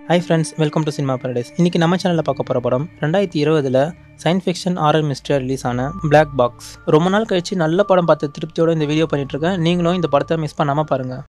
high friends welcome to cinema paradise இன்னைக்கு நம்ம சேனலில் பார்க்க போகிற படம் ரெண்டாயிரத்தி இருபதில் சயின்ஸ் ஃபிக்ஷன் ஆரல் மிஸ்டர் ரிலீஸ் ஆன பிளாக் பாக்ஸ் ரொம்ப நாள் கழிச்சு நல்ல படம் பார்த்து திருப்தியோட இந்த வீடியோ பண்ணிட்டு இருக்கேன் நீங்களும் இந்த படத்தை மிஸ் பண்ணாமல் பாருங்கள்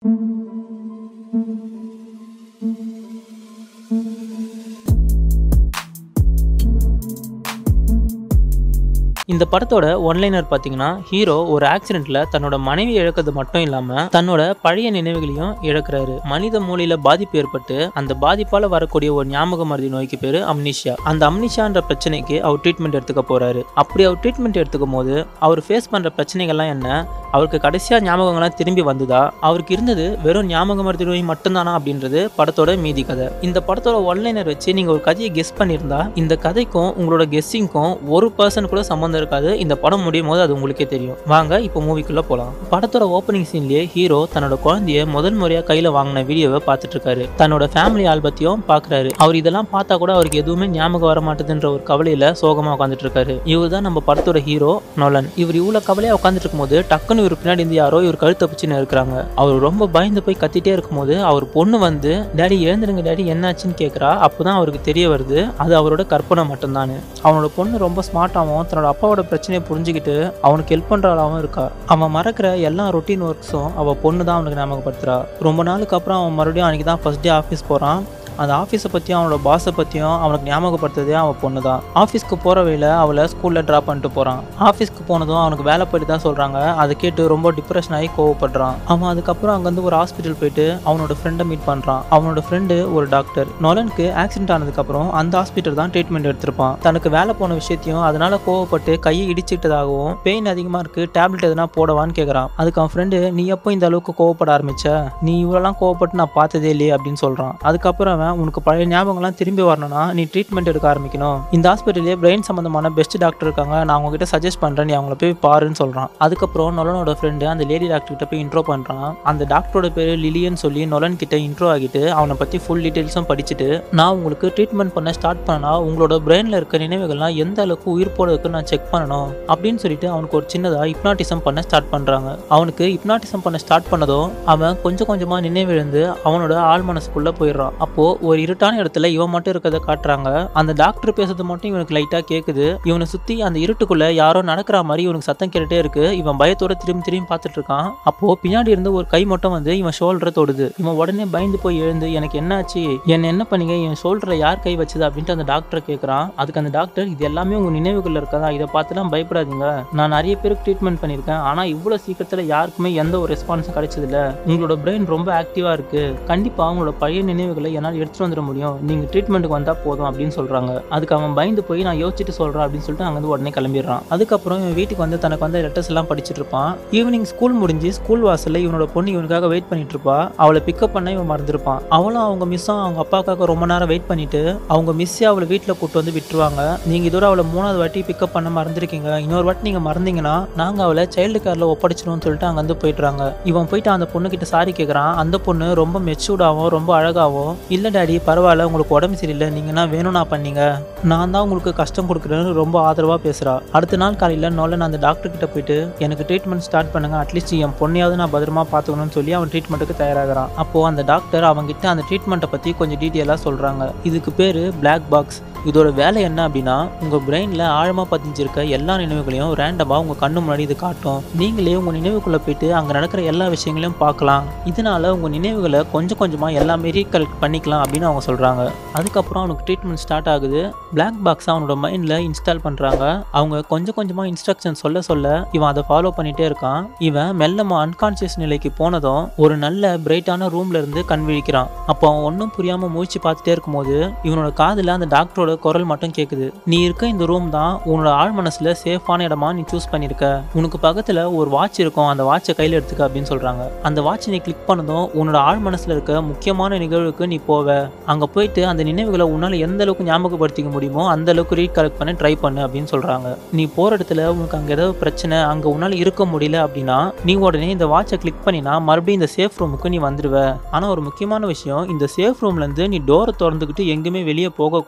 இந்த படத்தோட ஒன்லைனர் பார்த்தீங்கன்னா ஹீரோ ஒரு ஆக்சிடென்ட்ல தன்னோட மனைவி இழக்கிறது மட்டும் இல்லாம தன்னோட பழைய நினைவுகளையும் இழக்கிறாரு மனித மூளையில பாதிப்பு ஏற்பட்டு அந்த பாதிப்பால வரக்கூடிய ஒரு ஞாபக மருதி நோய்க்கு பேரு அம்னிஷியா அந்த அம்னிஷான்ற பிரச்சனைக்கு அவர் ட்ரீட்மெண்ட் எடுத்துக்க போறாரு அப்படி அவர் ட்ரீட்மெண்ட் எடுத்துக்கும் போது அவர் ஃபேஸ் பண்ற பிரச்சனைகள்லாம் என்ன அவருக்கு கடைசியா ஞாபகங்கள்லாம் திரும்பி வந்ததா அவருக்கு இருந்தது வெறும் ஞாபக மருதி நோய் மட்டும்தானா அப்படின்றது படத்தோட மீதி கதை இந்த படத்தோட ஒன்லைனர் வச்சு நீங்க ஒரு கதையை கெஸ் பண்ணியிருந்தா இந்த கதைக்கும் உங்களோட கெஸ்ஸிங்க்கும் ஒரு பர்சன் கூட சம்மந்தம் இருக்காது இந்த படம் முடியும் போது அது உங்களுக்கே தெரியும் வாங்க இப்போ மூவிக்குள்ள போலாம் படத்தோட ஓப்பனிங் சீன்லயே ஹீரோ தன்னோட குழந்தைய முதல் முறையா கையில வாங்கின வீடியோவை பார்த்துட்டு இருக்காரு தன்னோட ஃபேமிலி ஆல்பத்தையும் பாக்குறாரு அவர் இதெல்லாம் பார்த்தா கூட அவருக்கு எதுவுமே ஞாபகம் வர மாட்டேதுன்ற ஒரு கவலையில சோகமா உட்காந்துட்டு இருக்காரு இவர் தான் நம்ம படத்தோட ஹீரோ நோலன் இவர் இவ்வளவு கவலையா உட்காந்துட்டு இருக்கும்போது டக்குன்னு இவர் பின்னாடி இருந்து யாரோ இவர் கழுத்தை பிடிச்சுன்னு இருக்கிறாங்க அவர் ரொம்ப பயந்து போய் கத்திட்டே இருக்கும்போது அவர் பொண்ணு வந்து டேடி எழுந்துருங்க டேடி என்னாச்சுன்னு கேட்குறா அப்போதான் அவருக்கு தெரிய வருது அது அவரோட கற்பனை மட்டும்தான் அவனோட பொண்ணு ரொம்ப ஸ்மார்ட்டாகவும் தன்னோட அப்பாவோட பிரச்சனையை புரிஞ்சுக்கிட்டு அவனுக்கு ஹெல்ப் பண்ணுறாளாவும் இருக்கா அவன் மறக்கிற எல்லா ரொட்டீன் ஒர்க்ஸும் அவள் பொண்ணு தான் அவனுக்கு ஞாபகப்படுத்துறா ரொம்ப நாளுக்கு அப்புறம் அவன் மறுபடியும் அன்றைக்கி தான் ஃபர்ஸ்ட் டே ஆஃபீஸ் போகிறான் அந்த ஆஃபீஸை பற்றியும் அவனோட பாஸை பற்றியும் அவனுக்கு ஞாபகப்படுத்துறதே அவன் பொண்ணு தான் ஆஃபீஸ்க்கு போகிற வழியில் அவளை ஸ்கூலில் ட்ராப் பண்ணிட்டு போகிறான் ஆஃபீஸ்க்கு போனதும் அவனுக்கு வேலை போயிட்டு தான் சொல்கிறாங்க அதை கேட்டு ரொம்ப டிப்ரெஷன் ஆகி கோவப்படுறான் அவன் அதுக்கப்புறம் அங்கேருந்து ஒரு ஹாஸ்பிட்டல் போயிட்டு அவனோட ஃப்ரெண்டை மீட் பண்ணுறான் அவனோட ஃப்ரெண்டு ஒரு டாக்டர் நொலனுக்கு ஆக்சிடென்ட் ஆனதுக்கப்புறம் அந்த ஹாஸ்பிட்டல் தான் ட்ரீட்மெண்ட் எடுத்திருப்பான் தனக்கு வேலை போன விஷயத்தையும் அதனால கோவப்பட்டு கையை இடிச்சிட்டதாகவும் பெயின் அதிகமாக இருக்குது டேப்லெட் எதுனா போடவான்னு கேட்குறான் அதுக்கு அவன் ஃப்ரெண்டு நீ எப்போ இந்த அளவுக்கு கோவப்பட ஆரம்பிச்ச நீ இவ்வளோலாம் கோவப்பட்டு நான் பார்த்ததே இல்லையே அப்படின்னு சொல்கிறான் அதுக்கப்புறம் அவன் உனக்கு பழைய ஞாபகம்லாம் திரும்பி வரணும்னா நீ ட்ரீட்மெண்ட் எடுக்க ஆரம்பிக்கணும் இந்த ஹாஸ்பிட்டலே பிரெயின் சம்மந்தமான பெஸ்ட் டாக்டர் இருக்காங்க நான் உங்ககிட்ட சஜஸ்ட் பண்ணுறேன் நீ அவங்கள போய் பாருன்னு சொல்கிறான் அதுக்கப்புறம் நொலனோட ஃப்ரெண்டு அந்த லேடி டாக்டர் கிட்ட போய் இன்ட்ரோ பண்ணுறான் அந்த டாக்டரோட பேர் லிலியன் சொல்லி நொலன் கிட்ட இன்ட்ரோ ஆகிட்டு அவனை பற்றி ஃபுல் டீட்டெயில்ஸும் படிச்சுட்டு நான் உங்களுக்கு ட்ரீட்மெண்ட் பண்ண ஸ்டார்ட் பண்ணனா உங்களோட பிரெயினில் இருக்க நினைவுகள்லாம் எந்த அளவுக்கு உயிர் போட இருக்குன்னு நான் செக் பண்ணணும் அப்படின்னு சொல்லிட்டு அவனுக்கு ஒரு சின்னதாக ஹிப்னாட்டிசம் பண்ண ஸ்டார்ட் பண்ணுறாங்க அவனுக்கு ஹிப்னாட்டிசம் பண்ண ஸ்டார்ட் பண்ணதும் அவன் கொஞ்சம் கொஞ்சமாக நினைவிழந்து அவனோட ஆள் மனசுக்குள்ளே போயிடுறான் அப்போது ஒரு இருட்டான இடத்துல இவன் மட்டும் இருக்கிறத காட்டுறாங்க அந்த டாக்டர் பேசுறது மட்டும் இவனுக்கு லைட்டாக கேட்குது இவனை சுற்றி அந்த இருட்டுக்குள்ள யாரோ நடக்கிற மாதிரி இவனுக்கு சத்தம் கேட்டுட்டே இருக்கு இவன் பயத்தோட திரும்பி திரும்பி பார்த்துட்டு இருக்கான் அப்போ பின்னாடி இருந்து ஒரு கை மட்டும் வந்து இவன் ஷோல்டரை தொடுது இவன் உடனே பயந்து போய் எழுந்து எனக்கு என்னாச்சு என்ன என்ன பண்ணீங்க என் ஷோல்டரை யார் கை வச்சது அப்படின்ட்டு அந்த டாக்டர் கேட்குறான் அதுக்கு அந்த டாக்டர் இது எல்லாமே உங்க நினைவுகள் இருக்கதா இதை பார்த்துலாம் பயப்படாதீங்க நான் நிறைய பேருக்கு ட்ரீட்மெண்ட் பண்ணியிருக்கேன் ஆனால் இவ்வளோ சீக்கிரத்தில் யாருக்குமே எந்த ஒரு ரெஸ்பான்ஸும் கிடைச்சதில்ல உங்களோட பிரெயின் ரொம்ப ஆக்டிவாக இருக்கு கண்டிப்பாக உங்களோட பழைய நினைவுகளை என்னால் எடுத்துட்டு வந்துட முடியும் நீங்கள் ட்ரீட்மெண்ட்டுக்கு வந்தால் போதும் அப்படின்னு சொல்கிறாங்க அதுக்கு அவன் பயந்து போய் நான் யோசிச்சுட்டு சொல்கிறேன் அப்படின்னு சொல்லிட்டு அங்கேருந்து உடனே கிளம்பிடுறான் அதுக்கப்புறம் இவன் வீட்டுக்கு வந்து தனக்கு வந்து லெட்டர்ஸ் எல்லாம் படிச்சுட்டு இருப்பான் ஈவினிங் ஸ்கூல் முடிஞ்சு ஸ்கூல் வாசலில் இவனோட பொண்ணு இவனுக்காக வெயிட் பண்ணிட்டு இருப்பா அவளை பிக்கப் பண்ண இவன் மறந்துருப்பான் அவளும் அவங்க மிஸ்ஸும் அவங்க அப்பாவுக்காக ரொம்ப நேரம் வெயிட் பண்ணிட்டு அவங்க மிஸ்ஸே அவளை வீட்டில் கூட்டு வந்து விட்டுருவாங்க நீங்கள் இதோட அவளை மூணாவது வாட்டி பிக்கப் பண்ண மறந்துருக்கீங்க இன்னொரு வாட்டி நீங்கள் மறந்தீங்கன்னா நாங்கள் அவளை சைல்டு கேரில் ஒப்படைச்சிடுவோம்னு சொல்லிட்டு அங்கேருந்து போயிட்டுறாங்க இவன் போயிட்டு அந்த பொண்ணு கிட்ட சாரி கேட்குறான் அந்த பொண்ணு ரொம்ப மெச்சூர்டாகவும் ரொம்ப அழகாகவும் இல்லை டாடி பரவாயில்ல உங்களுக்கு உடம்பு சரியில்லை நீங்கன்னா வேணும்னா பண்ணீங்க நான் தான் உங்களுக்கு கஷ்டம் கொடுக்குறேன்னு ரொம்ப ஆதரவாக பேசுகிறா அடுத்த நாள் காலையில் நோலன் அந்த டாக்டர் கிட்ட போயிட்டு எனக்கு ட்ரீட்மெண்ட் ஸ்டார்ட் பண்ணுங்க அட்லீஸ்ட் என் பொண்ணையாவது நான் பத்திரமா பார்த்துக்கணும்னு சொல்லி அவன் ட்ரீட்மெண்ட்டுக்கு தயாராகிறான் அப்போ அந்த டாக்டர் அவங்ககிட்ட அந்த ட்ரீட்மெண்ட்டை பற்றி கொஞ்சம் டீட்டெயிலாக சொல்கிறாங்க இதுக்கு பேர் பிளாக் பாக்ஸ் இதோட வேலை என்ன அப்படின்னா உங்கள் பிரெயினில் ஆழமாக பதிஞ்சிருக்க எல்லா நினைவுகளையும் ரேண்டமாக உங்கள் கண்ணு முன்னாடி இது காட்டும் நீங்களே உங்கள் நினைவுக்குள்ளே போயிட்டு அங்கே நடக்கிற எல்லா விஷயங்களையும் பார்க்கலாம் இதனால உங்கள் நினைவுகளை கொஞ்சம் கொஞ்சமாக எல்லாமே ரீகலெக்ட் பண்ணிக்கலாம் அப்படின்னு அவங்க சொல்கிறாங்க அதுக்கப்புறம் அவனுக்கு ட்ரீட்மெண்ட் ஸ்டார்ட் ஆகுது பிளாக் பாக்ஸ் அவனோட மைண்டில் இன்ஸ்டால் பண்ணுறாங்க அவங்க கொஞ்சம் கொஞ்சமாக இன்ஸ்ட்ரக்ஷன் சொல்ல சொல்ல இவன் அதை ஃபாலோ பண்ணிகிட்டே இருக்கான் இவன் மெல்லமாக அன்கான்சியஸ் நிலைக்கு போனதும் ஒரு நல்ல பிரைட்டான ரூம்ல இருந்து கண் விழிக்கிறான் அப்போ அவன் ஒன்றும் புரியாமல் முயற்சி பார்த்துட்டே இருக்கும்போது இவனோட காதில் அந்த டாக்டரோட குரல் மட்டும் கேட்குது நீ இருக்க இந்த ரூம் தான் உன்னோட ஆழ் மனசுல சேஃபான இடமா நீ சூஸ் பண்ணியிருக்க உனக்கு பக்கத்துல ஒரு வாட்ச் இருக்கும் அந்த வாட்சை கையில் எடுத்துக்க அப்படின்னு சொல்றாங்க அந்த வாட்சை நீ கிளிக் பண்ணதும் உன்னோட ஆழ் மனசுல இருக்க முக்கியமான நிகழ்வுக்கு நீ போவ அங்க போயிட்டு அந்த நினைவுகளை உன்னால எந்த அளவுக்கு ஞாபகப்படுத்திக்க முடியுமோ அந்த அளவுக்கு ரீட் கலெக்ட் பண்ண ட்ரை பண்ணு அப்படின்னு சொல்றாங்க நீ போற இடத்துல உனக்கு அங்க ஏதாவது பிரச்சனை அங்க உன்னால இருக்க முடியல அப்படின்னா நீ உடனே இந்த வாட்சை கிளிக் பண்ணினா மறுபடியும் இந்த சேஃப் ரூமுக்கு நீ வந்துடுவ ஆனா ஒரு முக்கியமான விஷயம் இந்த சேஃப் ரூம்ல இருந்து நீ டோரை திறந்துக்கிட்டு எங்குமே வெளியே போகக்கூடாது அப்படின்னு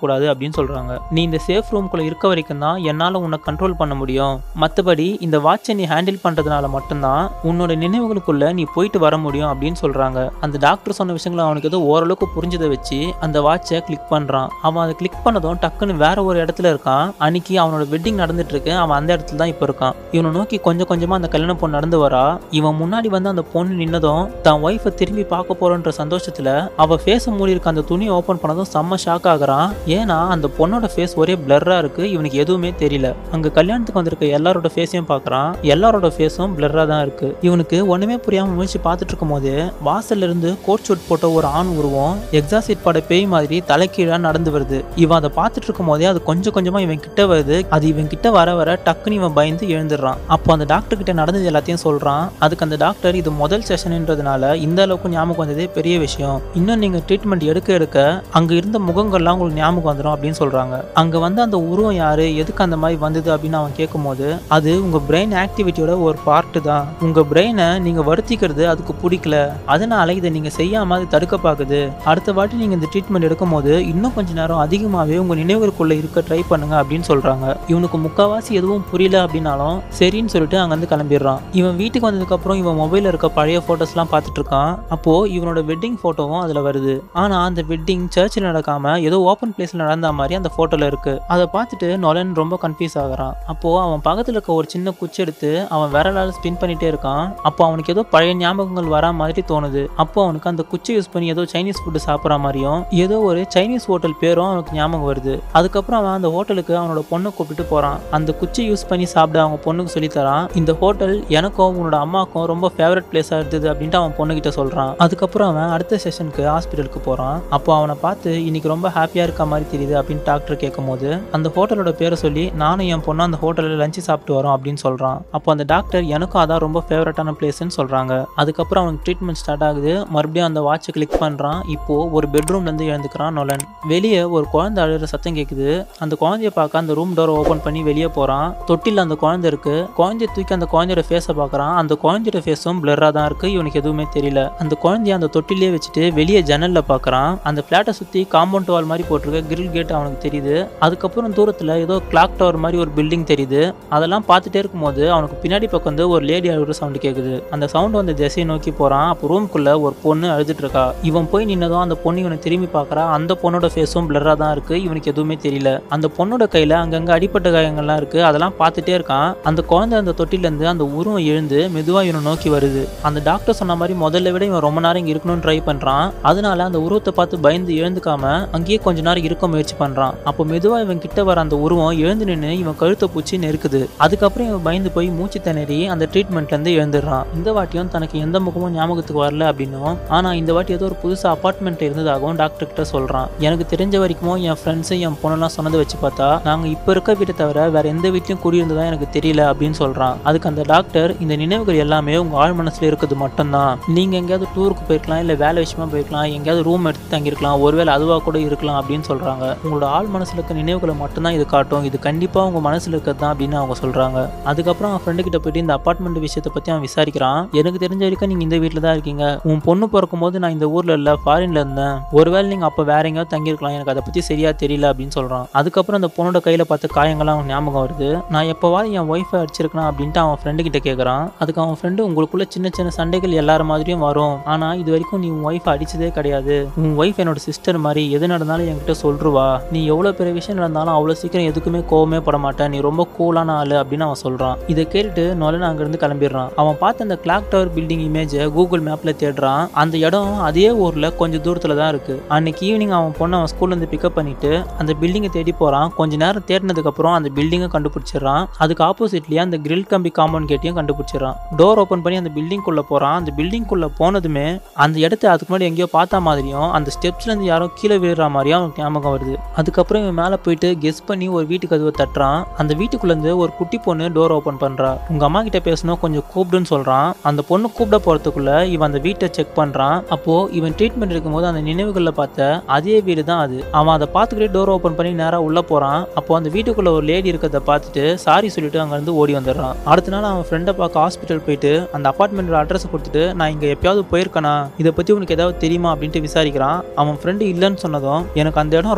அப்படின்னு சொல்றாங்க நீ இந்த சேஃப் ரூம்குள்ள இருக்க வரைக்கும் தான் என்னால உன்னை கண்ட்ரோல் பண்ண முடியும் மற்றபடி இந்த வாட்சை நீ ஹேண்டில் பண்றதுனால மட்டும்தான் உன்னோட நினைவுகளுக்குள்ள நீ போயிட்டு வர முடியும் அப்படின்னு சொல்றாங்க அந்த டாக்டர் சொன்ன விஷயங்களை அவனுக்கு ஏதோ ஓரளவுக்கு புரிஞ்சதை வச்சு அந்த வாட்சை கிளிக் பண்றான் அவன் அதை கிளிக் பண்ணதும் டக்குன்னு வேற ஒரு இடத்துல இருக்கான் அன்னைக்கு அவனோட வெட்டிங் நடந்துட்டு இருக்கு அவன் அந்த இடத்துல தான் இப்போ இருக்கான் இவனை நோக்கி கொஞ்சம் கொஞ்சமா அந்த கல்யாண பொண்ணு நடந்து வரா இவன் முன்னாடி வந்து அந்த பொண்ணு நின்னதும் தான் ஒய்ஃபை திரும்பி பார்க்க போறன்ற சந்தோஷத்துல அவ ஃபேஸை மூடி இருக்க அந்த துணியை ஓப்பன் பண்ணதும் செம்ம ஷாக் ஆகுறான் ஏன்னா அந்த பொண்ணோட ஃபேஸ் ஒரே பிளர்ரா இருக்கு இவனுக்கு எதுவுமே தெரியல அங்க கல்யாணத்துக்கு வந்திருக்க எல்லாரோட ஃபேஸையும் பார்க்கறான் எல்லாரோட ஃபேஸும் பிளர்ரா தான் இருக்கு இவனுக்கு ஒண்ணுமே புரியாம முயற்சி பார்த்துட்டு இருக்கும் போது வாசல்ல இருந்து கோட் ஷூட் போட்ட ஒரு ஆண் உருவம் எக்ஸாசிட் பட பேய் மாதிரி தலைக்கீழா நடந்து வருது இவன் அதை பார்த்துட்டு இருக்கும் போதே அது கொஞ்சம் கொஞ்சமா இவன் கிட்ட வருது அது இவன் கிட்ட வர வர டக்குன்னு இவன் பயந்து எழுந்துடுறான் அப்போ அந்த டாக்டர் கிட்ட நடந்தது எல்லாத்தையும் சொல்றான் அதுக்கு அந்த டாக்டர் இது முதல் செஷன்ன்றதுனால இந்த அளவுக்கு ஞாபகம் வந்ததே பெரிய விஷயம் இன்னும் நீங்க ட்ரீட்மெண்ட் எடுக்க எடுக்க அங்க இருந்த முகங்கள்லாம் உங்களுக்கு ஞாபகம் வந்துடும் அப்படின்னு சொல்றாங்க அங்க வந்து அந்த உருவம் யாரு எதுக்கு அந்த மாதிரி வந்தது அப்படின்னு அவன் கேட்கும்போது அது உங்க பிரெயின் ஆக்டிவிட்டியோட ஒரு பார்ட்டு தான் உங்க பிரெயினை நீங்க வருத்திக்கிறது அதுக்கு பிடிக்கல அதனால இதை நீங்க செய்யாம அது தடுக்க பாக்குது அடுத்த வாட்டி நீங்க இந்த ட்ரீட்மெண்ட் எடுக்கும்போது இன்னும் கொஞ்ச நேரம் அதிகமாவே உங்க நினைவுகளுக்குள்ள இருக்க ட்ரை பண்ணுங்க அப்படின்னு சொல்றாங்க இவனுக்கு முக்காவாசி எதுவும் புரியல அப்படின்னாலும் சரின்னு சொல்லிட்டு அங்க இருந்து கிளம்பிடுறான் இவன் வீட்டுக்கு வந்ததுக்கு அப்புறம் இவன் மொபைல்ல இருக்க பழைய போட்டோஸ்லாம் பார்த்துட்டு இருக்கான் அப்போ இவனோட வெட்டிங் போட்டோவும் அதுல வருது ஆனா அந்த வெட்டிங் சர்ச்சில் நடக்காம ஏதோ ஓப்பன் பிளேஸ்ல நடந்த மாதிரி அந்த போட்டோல இருக்கு அதை பார்த்துட்டு நொலன் ரொம்ப கன்ஃபியூஸ் ஆகுறான் அப்போ அவன் பக்கத்துல இருக்க ஒரு சின்ன குச்சி எடுத்து அவன் விரலால ஸ்பின் பண்ணிட்டே இருக்கான் அப்போ அவனுக்கு ஏதோ பழைய ஞாபகங்கள் வரா மாதிரி தோணுது அப்போ அவனுக்கு அந்த குச்சி யூஸ் பண்ணி ஏதோ சைனீஸ் ஃபுட்டு சாப்பிட்ற மாதிரியும் ஏதோ ஒரு சைனீஸ் ஹோட்டல் பேரும் அவனுக்கு ஞாபகம் வருது அதுக்கப்புறம் அவன் அந்த ஹோட்டலுக்கு அவனோட பொண்ணை கூப்பிட்டு போறான் அந்த குச்சி யூஸ் பண்ணி சாப்பிட அவங்க பொண்ணுக்கு சொல்லி தரான் இந்த ஹோட்டல் எனக்கும் உன்னோட அம்மாக்கும் ரொம்ப ஃபேவரட் பிளேஸா இருந்தது அப்படின்ட்டு அவன் பொண்ணுகிட்ட சொல்றான் அதுக்கப்புறம் அவன் அடுத்த செஷனுக்கு ஹாஸ்பிட்டலுக்கு போறான் அப்போ அவனை பார்த்து இன்னைக்கு ரொம்ப ஹாப்பியா இருக்க மாதிரி தெரியுது அப்படின்னு டாக்டர் கேட்கும்போது அந்த ஹோட்டலோட பேரை சொல்லி நானும் என் பொண்ணும் அந்த ஹோட்டலில் லஞ்சு சாப்பிட்டு வரோம் அப்படின்னு சொல்றான் அப்போ அந்த டாக்டர் எனக்கும் அதான் ரொம்ப ஃபேவரட்டான பிளேஸ்னு சொல்றாங்க அதுக்கப்புறம் அவனுக்கு ட்ரீட்மெண்ட் ஸ்டார்ட் ஆகுது மறுபடியும் அந்த வாட்சை கிளிக் பண்றான் இப்போ ஒரு பெட்ரூம்ல இருந்து எழுந்துக்கிறான் நொலன் வெளியே ஒரு குழந்தை அழுகிற சத்தம் கேட்குது அந்த குழந்தைய பார்க்க அந்த ரூம் டோரை ஓப்பன் பண்ணி வெளியே போறான் தொட்டில் அந்த குழந்தை இருக்கு குழந்தைய தூக்கி அந்த குழந்தையோட ஃபேஸை பார்க்கறான் அந்த குழந்தையோட ஃபேஸும் பிளரா தான் இருக்கு இவனுக்கு எதுவுமே தெரியல அந்த குழந்தைய அந்த தொட்டிலே வச்சுட்டு வெளியே ஜன்னல்ல பார்க்கறான் அந்த பிளாட்டை சுத்தி காம்பவுண்ட் வால் மாதிரி போட்டிருக்க கிரில் கேட் அவனுக்கு தெரியுது அதுக்கப்புறம் தூரத்துல ஏதோ கிளாக் டவர் மாதிரி ஒரு பில்டிங் தெரியுது அதெல்லாம் பார்த்துட்டே இருக்கும்போது அவனுக்கு பின்னாடி பக்கம் வந்து ஒரு லேடி அழுகிற சவுண்ட் கேட்குது அந்த சவுண்ட் வந்து திசையை நோக்கி போறான் அப்போ ரூம்குள்ள ஒரு பொண்ணு அழுதுட்டு இருக்கா இவன் போய் நின்னதும் அந்த பொண்ணு இவனை திரும்பி பார்க்கறா அந்த பொண்ணோட ஃபேஸும் பிளரா தான் இருக்கு இவனுக்கு எதுவுமே தெரியல அந்த பொண்ணோட கையில அங்கங்க அடிப்பட்ட காயங்கள்லாம் இருக்கு அதெல்லாம் பார்த்துட்டே இருக்கான் அந்த குழந்தை அந்த தொட்டில இருந்து அந்த உருவம் எழுந்து மெதுவா இவனை நோக்கி வருது அந்த டாக்டர் சொன்ன மாதிரி முதல்ல விட இவன் ரொம்ப நேரம் இங்க இருக்கணும்னு ட்ரை பண்றான் அதனால அந்த உருவத்தை பார்த்து பயந்து எழுந்துக்காம அங்கேயே கொஞ்ச நேரம் இருக்க முயற்சி பண்றான் அப்போ மெதுவா இவன் கிட்ட வர அந்த உருவம் எழுந்து நின்று இவன் கழுத்தை பூச்சி நெருக்குது அதுக்கப்புறம் இவன் பயந்து போய் மூச்சு திணறி அந்த ட்ரீட்மெண்ட்ல இருந்து எழுந்துடுறான் இந்த வாட்டியும் தனக்கு எந்த முகமும் ஞாபகத்துக்கு வரல அப்படின்னும் ஆனா இந்த வாட்டி ஏதோ ஒரு புதுசு அபார்ட்மெண்ட் இருந்ததாகவும் டாக்டர் கிட்ட சொல்றான் எனக்கு தெரிஞ்ச வரைக்கும் என் ஃப்ரெண்ட்ஸு என் பொண்ணெல்லாம் சொன்னதை வச்சு பார்த்தா நாங்க இப்ப இருக்க வீட்டை தவிர வேற எந்த வீட்லயும் குடியிருந்ததா எனக்கு தெரியல அப்படின்னு சொல்றான் அதுக்கு அந்த டாக்டர் இந்த நினைவுகள் எல்லாமே உங்க ஆழ் மனசுல இருக்குது மட்டும்தான் நீங்க எங்கேயாவது டூருக்கு போயிருக்கலாம் இல்ல வேலை விஷயமா போயிருக்கலாம் எங்கேயாவது ரூம் எடுத்து தங்கியிருக்கலாம் ஒருவேளை அதுவா கூட இருக்கலாம் அப்படின்னு சொல்றாங்க உங்களோட ஆள் மனசுல இருக்க நினைவுகளை மட்டும்தான் இது காட்டும் இது கண்டிப்பா உங்க மனசுல இருக்கிறது தான் அப்படின்னு அவங்க சொல்றாங்க அதுக்கப்புறம் அவன் ஃப்ரெண்டு கிட்ட போயிட்டு இந்த அபார்ட்மெண்ட் விஷயத்தை பத்தி அவன் விசாரிக்கிறான் எனக்கு தெரிஞ்ச வரைக்கும் நீங்க இந்த வீட்டில் தான் இருக்கீங்க உன் பொண்ணு பிறக்கும் போது நான் இந்த ஊர்ல இல்ல ஃபாரின்ல இருந்தேன் ஒருவேளை நீங்க அப்ப வேற எங்கேயாவது தங்கியிருக்கலாம் எனக்கு அதை பத்தி சரியா தெரியல அப்படின்னு சொல்றான் அதுக்கப்புறம் அந்த பொண்ணோட கையில பார்த்த காயங்கள்லாம் அவன் ஞாபகம் வருது நான் எப்போவாது என் ஒய்ஃபை அடிச்சிருக்கலாம் அப்படின்ட்டு அவன் ஃப்ரெண்டு கிட்ட கேட்கறான் அதுக்கு அவன் ஃப்ரெண்டு உங்களுக்குள்ள சின்ன சின்ன சண்டைகள் எல்லார மாதிரியும் வரும் ஆனா இது வரைக்கும் நீ உன் ஒய்ஃப் அடிச்சதே கிடையாது உன் ஒய்ஃப் என்னோட சிஸ்டர் மாதிரி எது நடந்தாலும் என்கிட்ட சொல்றுவா நீ எவ்வளவு பெரிய விஷயம் நடந்தாலும் அவ்வளவு சீக்கிரம் எதுக்குமே கோவமே பட மாட்டேன் நீ ரொம்ப கூலான ஆளு அப்படின்னு அவன் சொல்றான் இதை கேட்டுட்டு நொலன் அங்கிருந்து கிளம்பிடுறான் அவன் பார்த்த அந்த கிளாக் டவர் பில்டிங் இமேஜை கூகுள் மேப்ல தேடுறான் அந்த இடம் அதே ஊர்ல கொஞ்சம் தூரத்துல தான் இருக்கு அன்னைக்கு ஈவினிங் அவன் பொண்ணை அவன் ஸ்கூல்ல இருந்து பிக்கப் பண்ணிட்டு அந்த பில்டிங்கை தேடி போறான் கொஞ்ச நேரம் தேடினதுக்கு அப்புறம் அந்த பில்டிங்கை கண்டுபிடிச்சிடுறான் அதுக்கு ஆப்போசிட்லயே அந்த கிரில் கம்பி காம்பவுண்ட் கேட்டையும் கண்டுபிடிச்சிடறான் டோர் ஓப்பன் பண்ணி அந்த பில்டிங் குள்ள போறான் அந்த பில்டிங் குள்ள போனதுமே அந்த இடத்த அதுக்கு முன்னாடி எங்கேயோ பார்த்த மாதிரியும் அந்த ஸ்டெப்ஸ்ல இருந்து யாரோ கீழே விழுற மாதிரியும் அவனுக்கு ஞாபகம் வருது அதுக்கப்புறம் இவன் மேல போயிட்டு கெஸ் பண்ணி ஒரு வீட்டு கதவை தட்டுறான் அந்த வீட்டுக்குள்ள இருந்து ஒரு குட்டி பொண்ணு டோர் ஓப்பன் பண்றா உங்க அம்மா கிட்ட பேசணும் கொஞ்சம் கூப்பிடுன்னு சொல்றான் அந்த பொண்ணு கூப்பிட போறதுக்குள்ள இவன் அந்த வீட்டை செக் பண்றான் அப்போ இவன் ட்ரீட்மெண்ட் இருக்கும்போது அந்த நினைவுகள்ல பார்த்த அதே வீடு தான் அது அவன் அதை பார்த்துக்கிட்டே டோர் ஓப்பன் பண்ணி நேரா உள்ள போறான் அப்போ அந்த வீட்டுக்குள்ள ஒரு லேடி இருக்கிறத பார்த்துட்டு சாரி சொல்லிட்டு அங்க இருந்து ஓடி வந்துடுறான் அடுத்த நாள் அவன் ஃப்ரெண்டை பார்க்க ஹாஸ்பிட்டல் போயிட்டு அந்த அபார்ட்மெண்டோட அட்ரஸ் கொடுத்துட்டு நான் இங்க எப்பயாவது போயிருக்கனா இதை பத்தி உனக்கு ஏதாவது தெரியுமா அப்படின்ட்டு விசாரிக்கிறான் அவன் ஃப்ரெண்டு இல்லைன்னு சொன்னதும் எனக்கு அந்த இடம் ரொம்ப பழக்க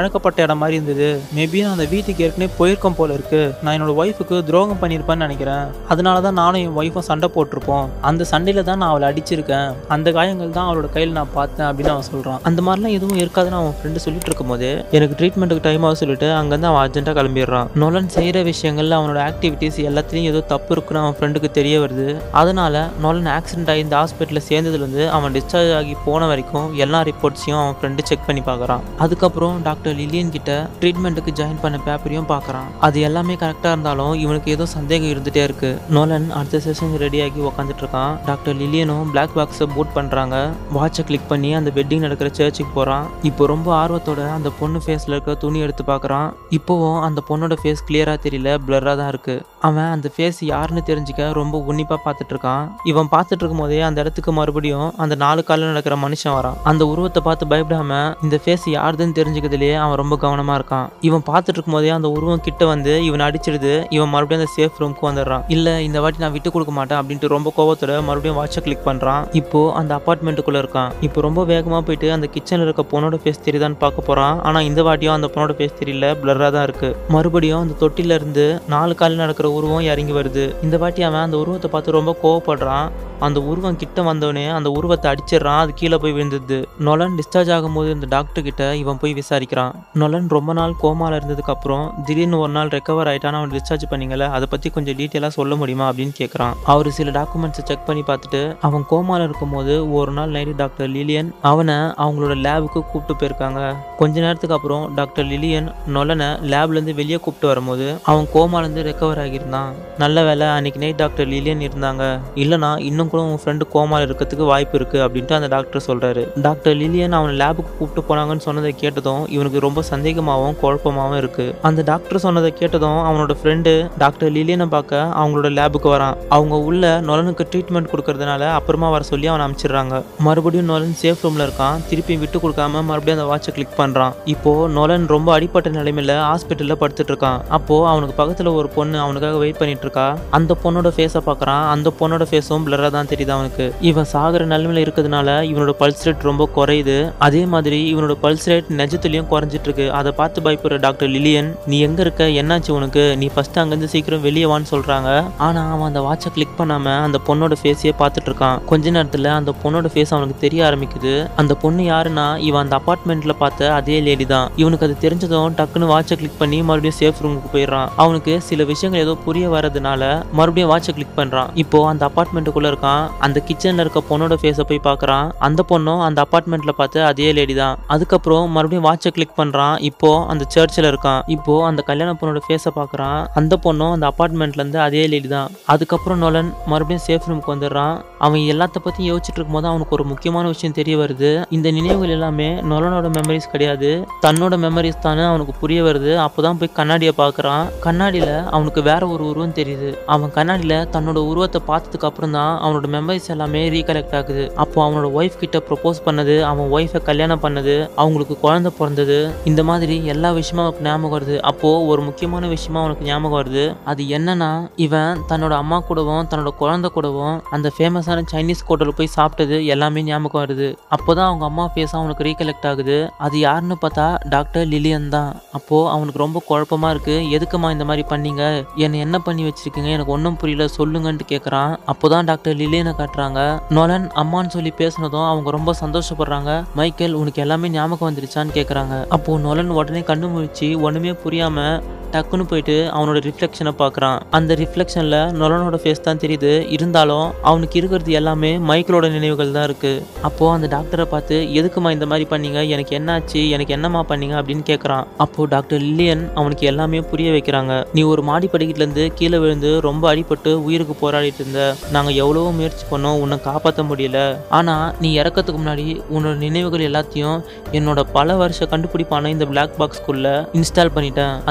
பழக்கப்பட்ட இடம் மாதிரி இருந்தது மேபி நான் அந்த வீட்டுக்கு ஏற்கனவே போயிருக்கோம் போல இருக்கு நான் என்னோட ஒய்ஃபுக்கு துரோகம் பண்ணியிருப்பேன்னு நினைக்கிறேன் அதனால தான் நானும் என் ஒய்ஃபும் சண்டை போட்டிருப்போம் அந்த சண்டையில தான் நான் அவளை அடிச்சிருக்கேன் அந்த காயங்கள் தான் அவளோட கையில் நான் பார்த்தேன் அப்படின்னு அவன் சொல்றான் அந்த மாதிரிலாம் எதுவும் இருக்காதுன்னு அவன் ஃப்ரெண்டு சொல்லிட்டு இருக்கும்போது எனக்கு ட்ரீட்மெண்ட்டுக்கு டைம் ஆகும் சொல்லிட்டு அங்கேருந்து அவன் அர்ஜென்ட்டாக கிளம்பிடுறான் நோலன் செய்கிற விஷயங்கள்ல அவனோட ஆக்டிவிட்டீஸ் எல்லாத்துலேயும் ஏதோ தப்பு இருக்குன்னு அவன் ஃப்ரெண்டுக்கு தெரிய வருது அதனால நோலன் ஆக்சிடென்ட் ஆகி இந்த ஹாஸ்பிட்டலில் சேர்ந்ததுலேருந்து அவன் டிஸ்சார்ஜ் ஆகி போன வரைக்கும் எல்லா ரிப்போர்ட்ஸையும் அவன் ஃப்ரெண்டு செக் பண்ணி பார்க்குறான் அதுக்கப்புறம் டாக்டர் லிலியன் கிட்ட ட்ரீட்மெண்ட்டுக்கு ஜாயின் பண்ண பேப்பரையும் பார்க்குறான் அது எல்லாமே கரெக்டாக இருந்தாலும் இவனுக்கு ஏதோ சந்தேகம் இருந்துகிட்டே இருக்கு நோலன் அடுத்த செஷன் ரெடியாகி உக்காந்துட்டு இருக்கான் டாக்டர் லிலியனும் பிளாக் பாக்ஸை பூட் பண்ணுறாங்க வாட்சை கிளிக் பண்ணி அந்த வெட்டிங் நடக்கிற சர்ச்சுக்கு போகிறான் இப்போ ரொம்ப ஆர்வத்தோட அந்த பொண்ணு ஃபேஸில் இருக்க துணி எடுத்து பார்க்குறான் இப்போவும் அந்த பொண்ணோட ஃபேஸ் கிளியராக தெரியல பிளராக தான் இருக்கு அவன் அந்த ஃபேஸ் யாருன்னு தெரிஞ்சுக்க ரொம்ப உன்னிப்பாக பார்த்துட்டு இருக்கான் இவன் பார்த்துட்டு இருக்கும் போதே அந்த இடத்துக்கு மறுபடியும் அந்த நாலு காலில் நடக்கிற மனுஷன் வரான் அந்த உருவத்தை பார்த்து பயப்படாம இந்த ஃபேஸ் யாருதுன்னு தெரிஞ்சுக்கிறதுலயே அவன் ரொம்ப கவனமா இருக்கான் இவன் பார்த்துட்டு இருக்கும் போதே அந்த உருவம் கிட்ட வந்து இவன் அடிச்சிடுது இவன் மறுபடியும் அந்த சேஃப் ரூம்க்கு வந்துடுறான் இல்ல இந்த வாட்டி நான் விட்டு கொடுக்க மாட்டேன் அப்படின்ட்டு ரொம்ப கோவத்தோட மறுபடியும் வாட்சை கிளிக் பண்றான் இப்போ அந்த அபார்ட்மெண்ட்டுக்குள்ள இருக்கான் இப்போ ரொம்ப வேகமா போயிட்டு அந்த கிச்சன்ல இருக்க பொண்ணோட ஃபேஸ் தெரியுதான்னு பார்க்க போறான் ஆனா இந்த வாட்டியும் அந்த பொண்ணோட ஃபேஸ் தெரியல பிளரா தான் இருக்கு மறுபடியும் அந்த தொட்டில இருந்து நாலு காலில் நடக்கிற உருவம் இறங்கி வருது இந்த வாட்டி அவன் அந்த உருவத்தை பார்த்து ரொம்ப கோவப்படுறான் அந்த உருவம் கிட்ட வந்தவனே அந்த உருவத்தை அடிச்சிடுறான் அது கீழே போய் விழுந்துது நொலன் டிஸ்சார்ஜ் ஆகும்போது இந்த டாக்டர் கிட்ட இவன் போய் விசாரிக்கிறான் நொலன் ரொம்ப நாள் கோமால இருந்ததுக்கு அப்புறம் திடீர்னு ஒரு நாள் ரெக்கவர் ஆயிட்டான் அவன் டிஸ்சார்ஜ் பண்ணீங்கல்ல அதை பத்தி கொஞ்சம் டீட்டெயிலாக சொல்ல முடியுமா அப்படின்னு கேட்குறான் அவர் சில டாக்குமெண்ட்ஸை செக் பண்ணி பார்த்துட்டு அவன் கோமால இருக்கும்போது ஒரு நாள் நைட்டு டாக்டர் லிலியன் அவனை அவங்களோட லேபுக்கு கூப்பிட்டு போயிருக்காங்க கொஞ்ச நேரத்துக்கு அப்புறம் டாக்டர் லிலியன் நொலனை லேப்லேருந்து வெளியே கூப்பிட்டு வரும்போது அவன் கோமாலேருந்து ரெக்கவர் ஆகியிருந்தான் நல்ல வேலை அன்னைக்கு நைட் டாக்டர் லிலியன் இருந்தாங்க இல்லைனா இன்னும் கூட உன் ஃப்ரெண்டு கோமால இருக்கிறதுக்கு வாய்ப்பு இருக்கு அப்படின்ட்டு அந்த டாக்டர் சொல்றாரு டாக்டர் லிலியன் அவனை லேபுக்கு கூப்பிட்டு போனாங்கன்னு சொன்னதை கேட்டதும் இவனுக்கு ரொம்ப சந்தேகமாகவும் குழப்பமாகவும் இருக்கு அந்த டாக்டர் சொன்னதை கேட்டதும் அவனோட ஃப்ரெண்டு டாக்டர் லிலியனை பார்க்க அவங்களோட லேபுக்கு வரான் அவங்க உள்ள நொலனுக்கு ட்ரீட்மெண்ட் கொடுக்கறதுனால அப்புறமா வர சொல்லி அவனை அனுப்பிச்சிடுறாங்க மறுபடியும் நொலன் சேஃப் ரூம்ல இருக்கான் திருப்பி விட்டு கொடுக்காம மறுபடியும் அந்த வாட்சை கிளிக் பண்றான் இப்போ நொலன் ரொம்ப அடிப்பட்ட நிலைமையில ஹாஸ்பிட்டல்ல படுத்துட்டு இருக்கான் அப்போ அவனுக்கு பக்கத்துல ஒரு பொண்ணு அவனுக்காக வெயிட் பண்ணிட்டு இருக்கா அந்த பொண்ணோட ஃபேஸை பார்க்கறான் அந்த பொண்ணோட ஃபேஸும் பிளரா தான் தெரியுது அவனுக்கு இவன் சாகுற நிலைமையில இருக்கிறதுனால இவனோட பல்ஸ் ரேட் ரொம்ப குறையுது அதே மாதிரி இவனோட பல்ஸ் ரேட் நிஜத்துலயும் குறைஞ்சிட்டு இருக்கு அதை பார்த்து பயப்படுற டாக்டர் லிலியன் நீ எங்க இருக்க என்னாச்சு உனக்கு நீ ஃபர்ஸ்ட் அங்கிருந்து சீக்கிரம் வெளியே வான்னு சொல்றாங்க ஆனா அவன் அந்த வாட்சை கிளிக் பண்ணாம அந்த பொண்ணோட ஃபேஸையே பார்த்துட்டு இருக்கான் கொஞ்ச நேரத்துல அந்த பொண்ணோட ஃபேஸ் அவனுக்கு தெரிய ஆரம்பிக்குது அந்த பொண்ணு யாருன்னா இவன் அந்த அபார்ட்மெண்ட்ல பார்த்த அதே லேடி தான் இவனுக்கு அது தெரிஞ்சதும் டக்குன்னு வாட்சை கிளிக் பண்ணி மறுபடியும் சேஃப் ரூமுக்கு போயிடுறான் அவனுக்கு சில விஷயங்கள் ஏதோ புரிய வரதுனால மறுபடியும் வாட்சை கிளிக் பண்றான் இப்போ அந்த அபார்ட்மெண்ட்டுக்குள்ள இருக்கான் அந்த கிச்சன்ல இருக்க பொண்ணோட ஃபேஸை போய் பார்க்கறான் அந்த பொண்ணும் அந்த அபார்ட்மெண்ட்ல பார்த்த அதே லேடி தான் அதுக்கப்புறம் மறுபடியும் வாட்சை கிளிக் பண்றான் இப்போ அந்த சர்ச்சில் இருக்கான் இப்போ அந்த கல்யாண பொண்ணோட ஃபேஸை பார்க்கறான் அந்த பொண்ணும் அந்த அபார்ட்மெண்ட்ல இருந்து அதே லேடி தான் அதுக்கப்புறம் நோலன் மறுபடியும் சேஃப் ரூமுக்கு வந்துடுறான் அவன் எல்லாத்த பத்தியும் யோசிச்சுட்டு இருக்கும்போது அவனுக்கு ஒரு முக்கியமான விஷயம் தெரிய வருது இந்த நினைவுகள் எல்லாமே நொலனோட மெமரிஸ் கிடையாது தன்னோட மெமரிஸ் தானே அவனுக்கு புரிய வருது அப்போதான் போய் கண்ணாடியை பார்க்கறான் கண்ணாடியில அவனுக்கு வேற ஒரு உருவம் தெரியுது அவன் கண்ணாடியில தன்னோட உருவத்தை பார்த்ததுக்கு அப்புறம் தான் அவனோட மெமரிஸ் எல்லாமே ரீகலெக்ட் ஆகுது அப்போ அவனோட ஒய்ஃப் கிட்ட ப்ரொபோஸ் பண்ணது அவன் ஒய்ஃபை கல்யாணம் பண்ணது அவங்களுக்கு குழந்தை பிறந்தது இந்த மாதிரி எல்லா விஷயமும் அவனுக்கு ஞாபகம் வருது அப்போ ஒரு முக்கியமான விஷயமா அவனுக்கு ஞாபகம் வருது அது என்னன்னா இவன் தன்னோட அம்மா கூடவும் தன்னோட குழந்தை கூடவும் அந்த ஃபேமஸான சைனீஸ் ஹோட்டலில் போய் சாப்பிட்டது எல்லாமே ஞாபகம் வருது அப்போதான் அவங்க அம்மா ஃபேஸ் அவனுக்கு ரீகலெக்ட் ஆகுது அது யாருன்னு பார்த்தா டாக்டர் லிலியன் தான் அப்போ அவனுக்கு ரொம்ப குழப்பமா இருக்கு எதுக்குமா இந்த மாதிரி பண்ணீங்க என்னை என்ன பண்ணி வச்சிருக்கீங்க எனக்கு ஒன்றும் புரியல சொல்லுங்கன்ட்டு கேட்குறான் அப்போதான் டாக்டர் லிலியனை காட்டுறாங்க நோலன் அம்மான்னு சொல்லி பேசுனதும் அவங்க ரொம்ப சந்தோஷப்படுறாங்க மைக்கேல் உனக்கு எல்லாமே ஞாபகம் வந்துருச்சான்னு கேட்குறாங்க அப்போ நோலன் உடனே கண்ணு முழிச்சு ஒன்றுமே புரியாம டக்குன்னு போயிட்டு அவனோட ரிஃப்ளெக்ஷனை பார்க்குறான் அந்த ரிஃப்ளெக்ஷனில் நொலனோட ஃபேஸ் தான் தெரியுது இருந்தாலும் அவனுக்கு இருக்கிறது எல்லாமே மைக்கிளோட நினைவுகள் தான் இருக்குது அப்போது அந்த டாக்டரை பார்த்து எதுக்குமா இந்த மாதிரி பண்ணீங்க எனக்கு என்னாச்சு எனக்கு என்னம்மா பண்ணீங்க அப்படின்னு கேட்குறான் அப்போது டாக்டர் லில்லியன் அவனுக்கு எல்லாமே புரிய வைக்கிறாங்க நீ ஒரு மாடி படிக்கட்டுலேருந்து கீழே விழுந்து ரொம்ப அடிபட்டு உயிருக்கு போராடிட்டு இருந்த நாங்கள் எவ்வளவோ முயற்சி பண்ணோம் உன்னை காப்பாற்ற முடியல ஆனால் நீ இறக்கறதுக்கு முன்னாடி உன்னோட நினைவுகள் எல்லாத்தையும் என்னோட பல வருஷ கண்டுபிடிப்பான இந்த பிளாக் பாக்ஸ்குள்ளே இன்ஸ்டால் பண்ணிட்டேன் அதுக்கப்புறம்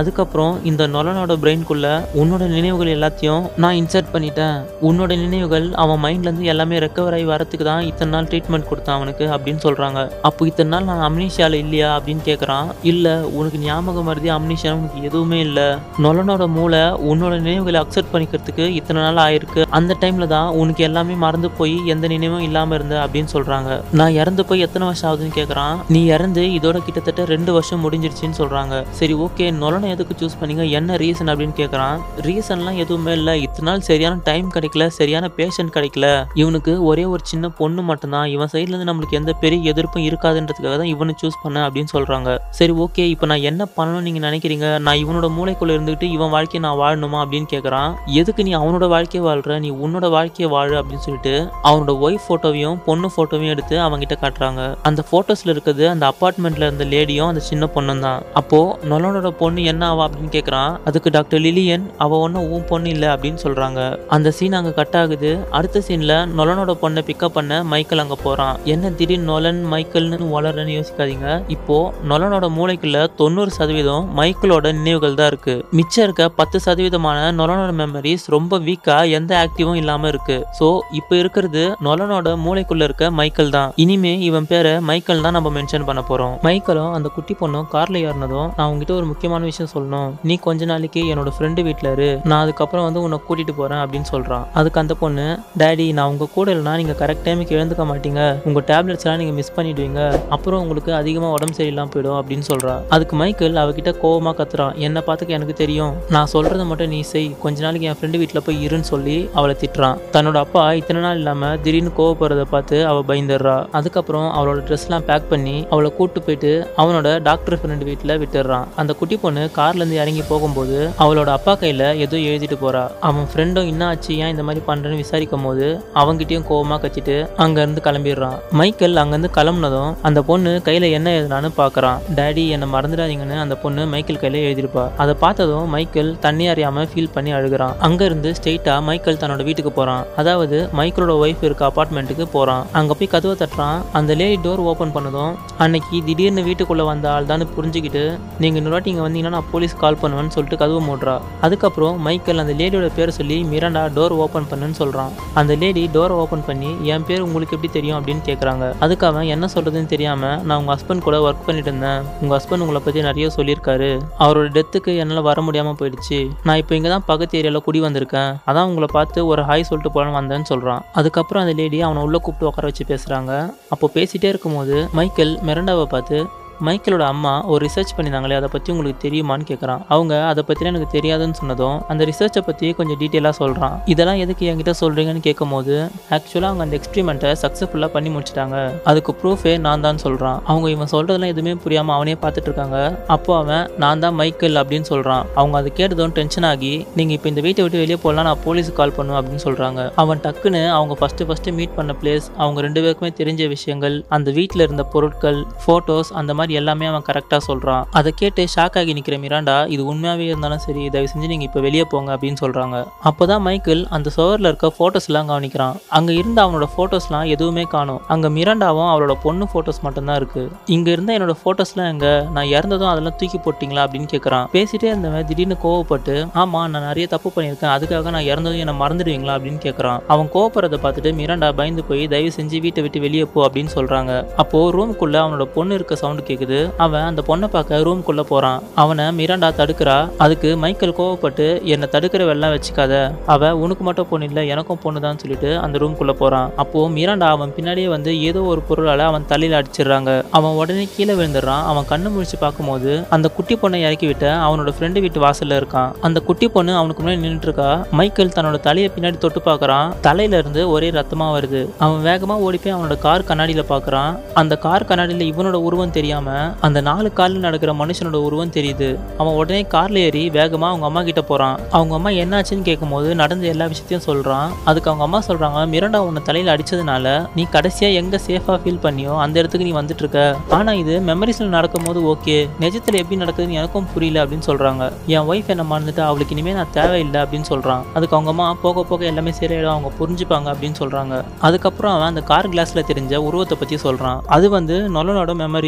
அதுக்கப்புறம் இந்த நொலனோட பிரெயின்குள்ள உன்னோட நினைவுகள் எல்லாத்தையும் நான் இன்சர்ட் பண்ணிட்டேன் உன்னோட நினைவுகள் அவன் மைண்ட்ல இருந்து எல்லாமே ரெக்கவர் ஆகி வரத்துக்கு தான் இத்தனை நாள் ட்ரீட்மெண்ட் கொடுத்தான் அவனுக்கு அப்படின்னு சொல்றாங்க அப்போ இத்தனை நாள் நான் அம்னிஷியால இல்லையா அப்படின்னு கேட்குறான் இல்ல உனக்கு ஞாபகம் மருதி அம்னிஷியா உனக்கு எதுவுமே இல்ல நொலனோட மூளை உன்னோட நினைவுகளை அக்செப்ட் பண்ணிக்கிறதுக்கு இத்தனை நாள் ஆயிருக்கு அந்த டைம்ல தான் உனக்கு எல்லாமே மறந்து போய் எந்த நினைவும் இல்லாம இருந்த அப்படின்னு சொல்றாங்க நான் இறந்து போய் எத்தனை வருஷம் ஆகுதுன்னு கேட்குறான் நீ இறந்து இதோட கிட்டத்தட்ட ரெண்டு வருஷம் முடிஞ்சிருச்சுன்னு சொல்றாங்க சரி ஓகே நொலனை எதுக்கு சூஸ் பண்ணீங்க என்ன ரீசன் அப்படின்னு கேட்குறான் ரீசன்லாம் எதுவுமே இல்லை இத்தனை நாள் சரியான டைம் கிடைக்கல சரியான பேஷண்ட் கிடைக்கல இவனுக்கு ஒரே ஒரு சின்ன பொண்ணு மட்டும்தான் இவன் சைட்ல இருந்து நம்மளுக்கு எந்த பெரிய எதிர்ப்பும் இருக்காதுன்றதுக்காக தான் இவனை சூஸ் பண்ண அப்படின்னு சொல்றாங்க சரி ஓகே இப்போ நான் என்ன பண்ணணும்னு நீங்க நினைக்கிறீங்க நான் இவனோட மூளைக்குள்ள இருந்துகிட்டு இவன் வாழ்க்கையை நான் வாழணுமா அப்படின்னு கேட்குறான் எதுக்கு நீ அவனோட வாழ்க்கையை வாழ்ற நீ உன்னோட வாழ்க்கையை வாழு அப்படின்னு சொல்லிட்டு அவனோட ஒய்ஃப் ஃபோட்டோவையும் பொண்ணு ஃபோட்டோவையும் எடுத்து அவன்கிட்ட காட்டுறாங்க அந்த ஃபோட்டோஸில் இருக்கிறது அந்த அப்பார்ட்மெண்ட்ல இருந்த லேடியும் அந்த சின்ன பொண்ணும் தான் அப்போ நொலனோட பொண்ணு என்ன ஆவா அப்படின்னு கேட்குறான் அதுக்கு டாக்டர் லிலியன் அவ ஒன்றும் உன் பொண்ணு இல்லை அப்படின்னு சொல்றாங்க அந்த சீன் அங்கே கட் ஆகுது அடுத்த சீன்ல நொலனோட பொண்ணை பிக்கப் பண்ண மைக்கேல் அங்கே போறான் என்ன திடீர்னு நொலன் மைக்கேல்னு வளரன்னு யோசிக்காதீங்க இப்போ நொலனோட மூளைக்குள்ள தொண்ணூறு சதவீதம் மைக்கேலோட நினைவுகள் தான் இருக்கு மிச்சம் இருக்க பத்து சதவீதமான நொலனோட மெமரிஸ் ரொம்ப வீக்கா எந்த ஆக்டிவும் இல்லாம இருக்கு ஸோ இப்போ இருக்கிறது நொலனோட மூளைக்குள்ள இருக்க மைக்கேல் தான் இனிமே இவன் பேரை மைக்கேல் தான் நம்ம மென்ஷன் பண்ண போறோம் மைக்கேலும் அந்த குட்டி பொண்ணும் கார்ல ஏறினதும் நான் உங்ககிட்ட ஒரு முக்கியமான விஷயம் சொல்லணும் நீ கொஞ்ச நாளைக்கு என்னோட ஃப்ரெண்டு வீட்டில் இரு நான் அதுக்கப்புறம் வந்து உன்னை கூட்டிட்டு போறேன் அப்படின்னு சொல்றான் அதுக்கு அந்த பொண்ணு டேடி நான் உங்க கூட இல்லைனா நீங்க கரெக்ட் டைமுக்கு எழுந்துக்க மாட்டீங்க உங்க டேப்லெட்ஸ் எல்லாம் நீங்க மிஸ் பண்ணிடுவீங்க அப்புறம் உங்களுக்கு அதிகமா உடம்பு சரியில்லாம போயிடும் அப்படின்னு சொல்றா அதுக்கு மைக்கேல் அவகிட்ட கோவமா கத்துறான் என்ன பார்த்துக்க எனக்கு தெரியும் நான் சொல்றதை மட்டும் நீ செய் கொஞ்ச நாளைக்கு என் ஃப்ரெண்டு வீட்டில் போய் இருன்னு சொல்லி அவளை திட்டுறான் தன்னோட அப்பா இத்தனை நாள் இல்லாம திடீர்னு கோவப்படுறத பார்த்து அவ பயந்துடுறா அதுக்கப்புறம் அவளோட ட்ரெஸ்லாம் பேக் பண்ணி அவளை கூட்டு போயிட்டு அவனோட டாக்டர் ஃப்ரெண்டு வீட்டில் விட்டுடுறான் அந்த குட்டி பொண்ணு கார்ல இருந்து இறங்கி போகும்போது அவளோட அப்பா கையில ஏதோ எழுதிட்டு போறா அவன் ஃப்ரெண்டும் என்ன ஆச்சு ஏன் இந்த மாதிரி பண்றேன்னு விசாரிக்கும் போது அவங்கிட்டயும் கோவமா கத்திட்டு அங்க இருந்து கிளம்பிடுறான் மைக்கேல் அங்கிருந்து கிளம்புனதும் அந்த பொண்ணு கையில என்ன எழுதுனான்னு பாக்குறான் டேடி என்னை மறந்துடாதீங்கன்னு அந்த பொண்ணு மைக்கேல் கையில எழுதிருப்பா அதை பார்த்ததும் மைக்கேல் தண்ணி அறியாம ஃபீல் பண்ணி அழுகுறான் அங்க இருந்து ஸ்ட்ரெயிட்டா மைக்கேல் தன்னோட வீட்டுக்கு போறான் அதாவது மைக்கேலோட ஒய்ஃப் இருக்க அபார்ட்மெண்ட்டுக்கு போறான் அங்க போய் கதவை தட்டுறான் அந்த லேடி டோர் ஓபன் பண்ணதும் அன்னைக்கு திடீர்னு வீட்டுக்குள்ள வந்த ஆள் தான் புரிஞ்சுக்கிட்டு நீங்க இன்னொரு வாட்டி இங்க வந்தீங்கன்னா நான் போலீஸ் கால் பண்ணுவேன்னு சொல்லிட்டு கதவு மூடுறா அதுக்கப்புறம் மைக்கேல் அந்த லேடியோட பேரை சொல்லி மிராண்டா டோர் ஓபன் பண்ணுன்னு சொல்றான் அந்த லேடி டோர் ஓபன் பண்ணி என் பேர் உங்களுக்கு எப்படி தெரியும் அப்படின்னு கேக்குறாங்க அதுக்கு அவன் என்ன சொல்றதுன்னு தெரியாம நான் உங்க ஹஸ்பண்ட் கூட ஒர்க் பண்ணிட்டு இருந்தேன் உங்க ஹஸ்பண்ட் உங்களை பத்தி நிறைய சொல்லியிருக்காரு அவரோட டெத்துக்கு என்னால வர முடியாம போயிடுச்சு நான் இப்போ இங்க தான் பக்கத்து ஏரியால குடி வந்திருக்கேன் அதான் உங்களை பார்த்து ஒரு ஹாய் சொல்லிட்டு போலான்னு வந்தேன்னு சொல்றான் அதுக்கப்புறம் அந்த லேடி அவனை உள்ள கூப்பிட்டு உட்கார வச்சு பேசுறாங்க அப்போ பேசிட்டே இருக்கும்போது மைக்கேல் மிரண்டாவை பார்த்து மைக்கேலோட அம்மா ஒரு ரிசர்ச் பண்ணியிருந்தாங்களே அதை பற்றி உங்களுக்கு தெரியுமான்னு கேட்குறான் அவங்க அதை பற்றிலாம் எனக்கு தெரியாதுன்னு சொன்னதும் அந்த ரிசர்ச்சை பற்றி கொஞ்சம் டீட்டெயிலாக சொல்கிறான் இதெல்லாம் எதுக்கு என்கிட்ட சொல்கிறீங்கன்னு கேட்கும்போது ஆக்சுவலாக அவங்க அந்த எக்ஸ்பெரிமெண்ட்டை சக்ஸஸ்ஃபுல்லாக பண்ணி முடிச்சிட்டாங்க அதுக்கு ப்ரூஃபே நான் தான் சொல்கிறான் அவங்க இவன் சொல்கிறதெல்லாம் எதுவுமே புரியாமல் அவனே பார்த்துட்டு இருக்காங்க அப்போ அவன் நான் தான் மைக்கேல் அப்படின்னு சொல்கிறான் அவங்க அதை கேட்டதும் டென்ஷன் ஆகி நீங்கள் இப்போ இந்த வீட்டை விட்டு வெளியே போகலாம் நான் போலீஸுக்கு கால் பண்ணுவேன் அப்படின்னு சொல்கிறாங்க அவன் டக்குன்னு அவங்க ஃபஸ்ட்டு ஃபஸ்ட்டு மீட் பண்ண பிளேஸ் அவங்க ரெண்டு பேருக்குமே தெரிஞ்ச விஷயங்கள் அந்த வீட்டில் இருந்த பொருட்கள் ஃபோட்டோஸ் அந்த மாதிரி எல்லாமே அவன் கரெக்டாக சொல்கிறான் அதை கேட்டு ஷாக் ஆகி நிற்கிற மிராண்டா இது உண்மையாகவே இருந்தாலும் சரி தயவு செஞ்சு நீங்கள் இப்போ வெளியே போங்க அப்படின்னு சொல்கிறாங்க அப்போ தான் மைக்கேல் அந்த சுவரில் இருக்க ஃபோட்டோஸ்லாம் கவனிக்கிறான் அங்கே இருந்த அவனோட ஃபோட்டோஸ்லாம் எதுவுமே காணும் அங்கே மிராண்டாவும் அவளோட பொண்ணு ஃபோட்டோஸ் மட்டும்தான் இருக்கு இங்கே இருந்த என்னோட ஃபோட்டோஸ்லாம் எங்க நான் இறந்ததும் அதெல்லாம் தூக்கி போட்டிங்களா அப்படின்னு கேட்குறான் பேசிட்டே இருந்தவன் திடீர்னு கோவப்பட்டு ஆமாம் நான் நிறைய தப்பு பண்ணியிருக்கேன் அதுக்காக நான் இறந்ததும் என்னை மறந்துடுவீங்களா அப்படின்னு கேட்குறான் அவன் கோவப்படுறத பார்த்துட்டு மிராண்டா பயந்து போய் தயவு செஞ்சு வீட்டை விட்டு வெளியே போ அப்படின்னு சொல்கிறாங்க அப்போ ரூமுக்குள்ள அவனோட பொண்ணு இருக்க சவுண்டு கேட்குது அவன் அந்த பொண்ணை பார்க்க ரூம்குள்ள போறான் அவனை மிராண்டா தடுக்கிறா அதுக்கு மைக்கேல் கோவப்பட்டு என்னை தடுக்கிற வெள்ளம் வச்சுக்காத அவ உனக்கு மட்டும் பொண்ணு இல்லை எனக்கும் பொண்ணு தான் சொல்லிட்டு அந்த ரூம்குள்ள போறான் அப்போ மிராண்டா அவன் பின்னாடியே வந்து ஏதோ ஒரு பொருளால அவன் தலையில அடிச்சிடுறாங்க அவன் உடனே கீழே விழுந்துடுறான் அவன் கண்ணு முழிச்சு பார்க்கும்போது அந்த குட்டி பொண்ணை இறக்கி விட்ட அவனோட ஃப்ரெண்டு வீட்டு வாசல்ல இருக்கான் அந்த குட்டி பொண்ணு அவனுக்கு முன்னாடி நின்றுட்டு இருக்கா மைக்கேல் தன்னோட தலையை பின்னாடி தொட்டு பார்க்கறான் தலையில இருந்து ஒரே ரத்தமா வருது அவன் வேகமா ஓடி போய் அவனோட கார் கண்ணாடியில பார்க்கறான் அந்த கார் கண்ணாடியில இவனோட உருவம் தெரியாம அந்த நாலு காலில் நடக்கிற மனுஷனோட உருவம் தெரியுது அவன் உடனே கார்ல ஏறி வேகமா அவங்க அம்மா கிட்ட போறான் அவங்க அம்மா என்னாச்சுன்னு கேட்கும்போது நடந்த எல்லா விஷயத்தையும் சொல்றான் அதுக்கு அவங்க அம்மா சொல்றாங்க மிரண்டா உன்னை தலையில அடிச்சதுனால நீ கடைசியா எங்க சேஃபா ஃபீல் பண்ணியோ அந்த இடத்துக்கு நீ வந்துட்டு இருக்க ஆனா இது மெமரிஸ்ல நடக்கும்போது ஓகே நிஜத்துல எப்படி நடக்குதுன்னு எனக்கும் புரியல அப்படின்னு சொல்றாங்க என் ஒய்ஃப் என்ன மறந்துட்டு அவளுக்கு இனிமே நான் தேவையில்லை அப்படின்னு சொல்றான் அதுக்கு அவங்க அம்மா போக போக எல்லாமே சரியாயிடும் அவங்க புரிஞ்சுப்பாங்க அப்படின்னு சொல்றாங்க அதுக்கப்புறம் அவன் அந்த கார் கிளாஸ்ல தெரிஞ்ச உருவத்தை பத்தி சொல்றான் அது வந்து நொலனோட மெமரிஸ் உன்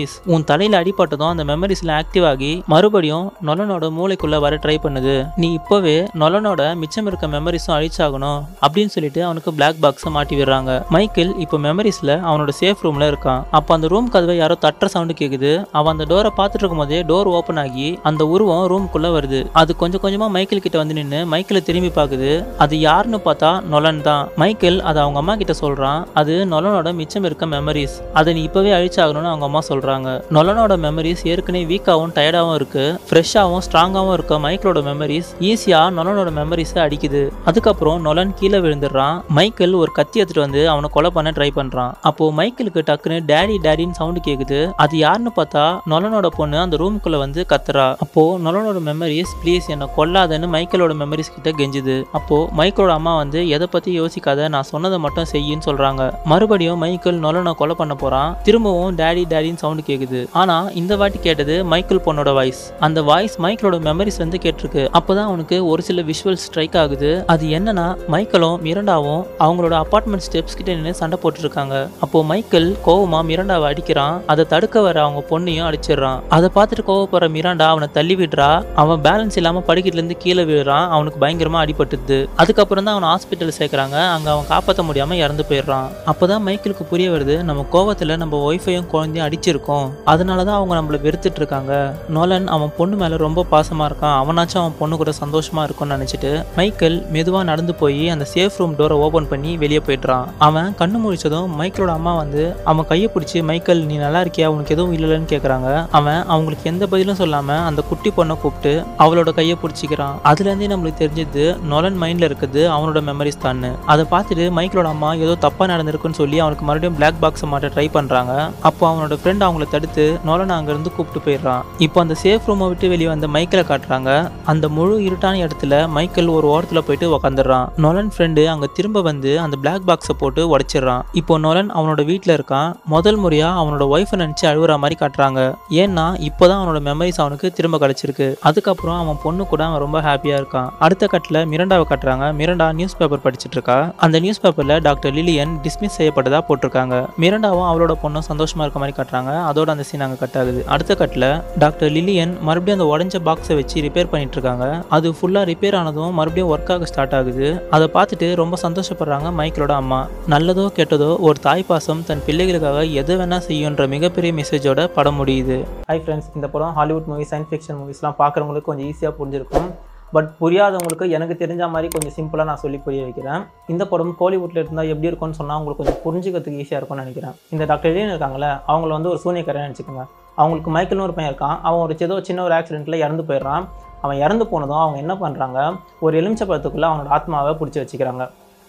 தலையில் அடிபட்டதும் அந்த மெமரிஸ்ல ஆக்டிவ் ஆகி மறுபடியும் நொலனோட மூளைக்குள்ள வர ட்ரை பண்ணுது நீ இப்பவே நொலனோட மிச்சம் இருக்க மெமரிஸும் அழிச்சாகணும் அப்படின்னு சொல்லிட்டு அவனுக்கு பிளாக் பாக்ஸை மாட்டி விடுறாங்க மைக்கேல் இப்போ மெமரிஸ்ல அவனோட சேஃப் ரூம்ல இருக்கான் அப்போ அந்த ரூம் கதவை யாரோ தட்டுற சவுண்டு கேக்குது அவன் அந்த டோரை பார்த்துட்டு இருக்கும்போதே டோர் ஓப்பன் ஆகி அந்த உருவம் ரூமுக்குள்ள வருது அது கொஞ்சம் கொஞ்சமா மைக்கேல் கிட்ட வந்து நின்று மைக்கேலை திரும்பி பார்க்குது அது யாருன்னு பார்த்தா நொலன் தான் மைக்கேல் அதை அவங்க அம்மா கிட்ட சொல்றான் அது நொலனோட மிச்சம் இருக்க மெமரிஸ் அதை நீ இப்பவே அழிச்சாகணும்னு அவங்க அம்மா சொல்றாங்க நொலனோட மெமரிஸ் ஏற்கனவே வீக்காகவும் டயர்டாகவும் இருக்கு ஃப்ரெஷ்ஷாகவும் ஸ்ட்ராங்காகவும் இருக்க மைக்கேலோட மெமரிஸ் ஈஸியா நொலனோட மெமரிஸை அடிக்குது அதுக்கப்புறம் நொலன் கீழே விழுந்துடுறான் மைக்கேல் ஒரு கத்தி எடுத்துட்டு வந்து அவனை கொலை பண்ண ட்ரை பண்றான் அப்போ மைக்கேலுக்கு டக்குன்னு டேடி டேடின்னு சவுண்டு கேக்குது அது யாருன்னு பார்த்தா நொலனோட பொண்ணு அந்த ரூமுக்குள்ள வந்து கத்துறா அப்போ நொலனோட மெமரிஸ் ப்ளீஸ் என்னை கொல்லாதன்னு மைக்கேலோட மெமரிஸ் கிட்ட கெஞ்சுது அப்போ மைக்கேலோட அம்மா வந்து எதை பத்தி யோசிக்காத நான் சொன்னதை மட்டும் செய்யின்னு சொல்றாங்க மறுபடியும் மைக்கேல் நொலனை கொலை பண்ண போறான் திரும்பவும் டேடி டேடின்னு சவுண்டு கேக்குது ஆனா இந்த வாட்டி கேட்டது மைக்கேல் பொண்ணோட வாய்ஸ் அந்த வாய்ஸ் மைக்கேலோட மெமரிஸ் வந்து கேட்டிருக்கு அப்போதான் அவனுக்கு ஒரு சில விஷுவல் ஸ்ட்ரைக் ஆகுது அது என்னன்னா மைக்கேலும் மிரண்டாவும் அவங்களோட அபார்ட்மெண்ட் ஸ்டெப்ஸ் கிட்ட நின்று சண்டை போட்டுட்டு இருக்காங்க அப்போ மைக்கேல் கோவமா மிரண்டாவை அடிக்கிறான் அதை தடுக்க வர அவங்க பொண்ணையும் அடிச்சிடுறான் அதை பார்த்துட்டு கோவப்படுற மிராண்டா அவனை தள்ளி விடுறா அவன் பேலன்ஸ் இல்லாம படிக்கட்டுல இருந்து கீழே விழுறான் அவனுக்கு பயங்கரமா அடிபட்டுது அதுக்கப்புறம் தான் அவனை ஹாஸ்பிட்டல் சேர்க்கறாங்க அங்க அவன் காப்பாற்ற முடியாம இறந்து போயிடுறான் அப்பதான் மைக்கேலுக்கு புரிய வருது நம்ம கோவத்துல நம்ம ஒய்ஃபையும் குழந்தையும் அடிச்சிருக்கோம் அதனாலதான் அவங்க நம்மள வெறுத்துட்டு இருக்காங்க நோலன் அவன் பொண்ணு மேல ரொம்ப பாசமா இருக்கான் அவனாச்சும் அவன் பொண்ணு கூட சந்தோஷமா இருக்கும்னு நினைச்சிட்டு மைக்கேல் மெதுவா நடந்து போய் அந்த சேஃப் ரூம் டோரை ஓபன் பண்ணி வெளியே போயிடுறான் அவன் கண்ணு முழிச்சதும் மைக்கேலோட அம்மா வந்து அவன் கையை பிடிச்சி மைக்கேல் நீ நல்லா இருக்கியா உனக்கு எதுவும் இல்லைன்னு கேக்குறாங்க அவன் அவங்களுக்கு எந்த பதிலும் சொல்லாம அந்த குட்டி பொண்ணை கூப்பிட்டு அவளோட கையை பிடிச்சிக்கிறான் அதுல இருந்தே நம்மளுக்கு தெரிஞ்சது நொலன் மைண்ட்ல இருக்குது அவனோட மெமரிஸ் தான் அதை பார்த்துட்டு மைக்கேலோட அம்மா ஏதோ தப்பா நடந்திருக்குன்னு சொல்லி அவனுக்கு மறுபடியும் பிளாக் பாக்ஸை மாட்ட ட்ரை பண்றாங்க அப்போ அவனோட ஃப்ரெண்ட் அவங்கள தடுத்து நொலன் அங்க இருந்து கூப்பிட்டு போயிடுறான் இப்போ அந்த சேஃப் ரூமை விட்டு வெளியே வந்த மைக்கேலை காட்டுறாங்க அந்த முழு இருட்டான இடத்துல மைக்கேல் ஒரு ஓரத்துல போயிட்டு உக்காந்துடுறான் நொலன் ஃப்ரெண்டு அங்க திரும்ப வந்து அந்த பிளாக் பாக்ஸை போட்டு உடைச்சிடுறான் இப்போ நொலன் அவனோட வீட்டில் இருக்கான் முதல் முறையா அவனோட ஒய்ஃபை நினைச்சு அழுகுற மாதிரி காட்டுறாங்க ஏன்னா இப்போதான் அவனோட மெமரிஸ் அவனுக்கு திரும்ப கிடைச்சிருக்கு அதுக்கப்புறம் அவன் பொண்ணு கூட அவன் ரொம்ப ஹாப்பியா இருக்கான் அடுத்த கட்டில் மிரண்டாவை காட்டுறாங்க மிரண்டா நியூஸ் பேப்பர் படிச்சிட்டு இருக்கா அந்த நியூஸ் பேப்பர்ல டாக்டர் லிலியன் டிஸ்மிஸ் செய்யப்பட்டதா போட்டிருக்காங்க மிரண்டாவும் அவளோட பொண்ணும் சந்தோஷமா இருக்க மாதிரி காட்டுறாங்க அதோட அந்த சீன் அங்க கட் ஆகுது அடுத்த கட்டில் டாக்டர் லிலியன் மறுபடியும் அந்த உடஞ்ச பாக்ஸை வச்சு ரிப்பேர் பண்ணிட்டு இருக்காங்க அது ஃபுல்லா ரிப்பேர் ஆனதும் மறுபடியும் ஒர்க் ஆக ஸ்டார்ட் ஆகுது அதை பார்த்துட்டு ரொம்ப சந்தோஷப்படுறாங்க மைக்கேலோட அம்மா நல்லதோ கெட்டதோ ஒரு தாய் பாசம் தன் பிள்ளைகளுக்காக எது வேணா செய்யுன்ற மிகப்பெரிய மெசேஜோட படம் முடியுது ஹை ஃப்ரெண்ட்ஸ் இந்த படம் ஹாலிவுட் மூவி சயின்ஸ் ஃபிக்ஷன் மூவிஸ்லாம் பார்க்குறவங்களுக்கு கொஞ்சம் ஈஸியாக புரிஞ்சிருக்கும் பட் புரியாதவங்களுக்கு எனக்கு தெரிஞ்ச மாதிரி கொஞ்சம் சிம்பிளாக நான் சொல்லி புரிய வைக்கிறேன் இந்த படம் கோலிவுட்டில் இருந்தால் எப்படி இருக்கும்னு சொன்னால் உங்களுக்கு கொஞ்சம் புரிஞ்சுக்கிறதுக்கு ஈஸியாக இருக்கும்னு நினைக்கிறேன் இந்த டாக்டர் எலியன் இருக்காங்களே அவங்கள வந்து ஒரு சூனியக்காரன் நினச்சிக்கோங்க அவங்களுக்கு மைக்கேல்னு ஒரு பையன் இருக்கான் அவன் ஒரு ஏதோ சின்ன ஒரு ஆக்சிடென்ட்டில் இறந்து போயிடுறான் அவன் இறந்து போனதும் அவங்க என்ன பண்ணுறாங்க ஒரு எலுமிச்சப்பழத்துக்குள்ளே அவனோட ஆத்மாவை பிடிச்சி வச்சுக்கிறாங்க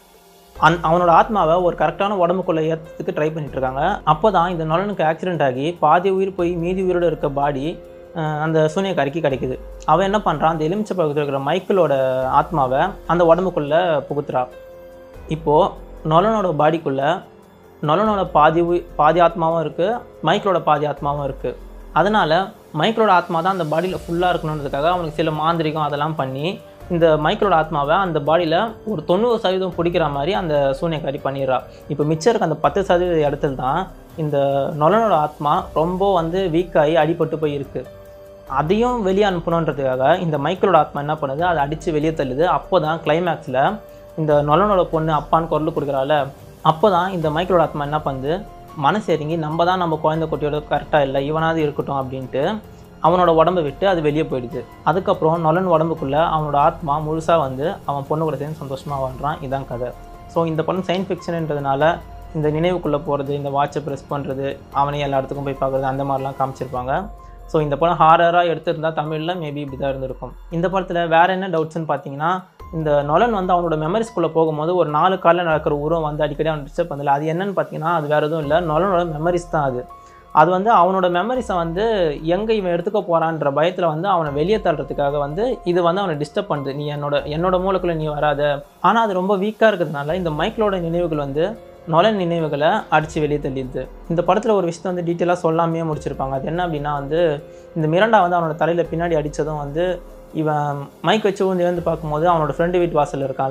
அந் அவனோட ஆத்மாவை ஒரு கரெக்டான உடம்புக்குள்ளே ஏற்றத்துக்கு ட்ரை பண்ணிட்டு இருக்காங்க அப்போ தான் இந்த நொலனுக்கு ஆக்சிடென்ட் ஆகி பாதி உயிர் போய் மீதி உயிரோடு இருக்க பாடி அந்த சூனியக்காரிக்கு கிடைக்குது அவன் என்ன பண்ணுறான் அந்த எலுமிச்சை பக்கத்தில் இருக்கிற மைக்கிளோட ஆத்மாவை அந்த உடம்புக்குள்ளே புகுத்துறா இப்போது நொலனோட பாடிக்குள்ளே நொலனோட பாதி உயி பாதி ஆத்மாவும் இருக்குது மைக்கிளோட பாதி ஆத்மாவும் இருக்குது அதனால் மைக்கிளோட ஆத்மா தான் அந்த பாடியில் ஃபுல்லாக இருக்கணுன்றதுக்காக அவனுக்கு சில மாந்திரிகம் அதெல்லாம் பண்ணி இந்த மைக்கிளோட ஆத்மாவை அந்த பாடியில் ஒரு தொண்ணூறு சதவீதம் பிடிக்கிற மாதிரி அந்த சூனியக்காரி பண்ணிடுறா இப்போ மிச்சம் இருக்க அந்த பத்து சதவீத இடத்துல தான் இந்த நொலனோட ஆத்மா ரொம்ப வந்து வீக்காகி அடிபட்டு போய் இருக்கு அதையும் வெளியே அனுப்பணுன்றதுக்காக இந்த மைக்கிளோட ஆத்மா என்ன பண்ணுது அதை அடித்து வெளியே தள்ளுது அப்போ தான் கிளைமேக்ஸில் இந்த நொலனோட பொண்ணு அப்பான்னு குரல் கொடுக்குறாள் அப்போ தான் இந்த மைக்கிளோட ஆத்மா என்ன பண்ணுது மனசு இறங்கி நம்ம தான் நம்ம குழந்தை குட்டியோட கரெக்டாக இல்லை இவனாவது இருக்கட்டும் அப்படின்ட்டு அவனோட உடம்பை விட்டு அது வெளியே போயிடுது அதுக்கப்புறம் நொலன் உடம்புக்குள்ளே அவனோட ஆத்மா முழுசாக வந்து அவன் பொண்ணு கூட சேர்ந்து சந்தோஷமாக வாழ்றான் இதான் கதை ஸோ இந்த படம் சயின்ஸ் ஃபிக்ஷன்ன்றதுனால இந்த நினைவுக்குள்ளே போகிறது இந்த வாட்சை ப்ரெஸ் பண்ணுறது அவனையும் எல்லா இடத்துக்கும் போய் பார்க்குறது அந்த மாதிரிலாம் காமிச்சிருப்பாங்க ஸோ இந்த படம் ஹாரராக எடுத்திருந்தா தமிழில் மேபி இப்படி தான் இருந்திருக்கும் இந்த படத்தில் வேறு என்ன டவுட்ஸ்னு பார்த்தீங்கன்னா இந்த நொலன் வந்து அவனோட மெமரிஸ்குள்ளே போகும்போது ஒரு நாலு காலில் நடக்கிற உருவம் வந்து அடிக்கடி அவன் டிஸ்டர்ப் பண்ணல அது என்னன்னு பார்த்தீங்கன்னா அது வேறு எதுவும் இல்லை நொலனோட மெமரிஸ் தான் அது அது வந்து அவனோட மெமரிஸை வந்து எங்கே இவன் எடுத்துக்க போகிறான்ற பயத்தில் வந்து அவனை வெளியே தள்ளுறதுக்காக வந்து இது வந்து அவனை டிஸ்டர்ப் பண்ணுது நீ என்னோட என்னோட மூலக்குள்ளே நீ வராத ஆனால் அது ரொம்ப வீக்காக இருக்கிறதுனால இந்த மைக்கிளோட நினைவுகள் வந்து நொலன் நினைவுகளை அடித்து வெளியே தள்ளிடுது இந்த படத்தில் ஒரு விஷயத்தை வந்து டீட்டெயிலாக சொல்லாமையே முடிச்சிருப்பாங்க அது என்ன அப்படின்னா வந்து இந்த மிரண்டா வந்து அவனோட தலையில் பின்னாடி அடித்ததும் வந்து இவன் மைக் வச்சு வந்து எழுந்து பார்க்கும்போது அவனோட ஃப்ரெண்டு வீட்டு வாசல் இருக்கான்ல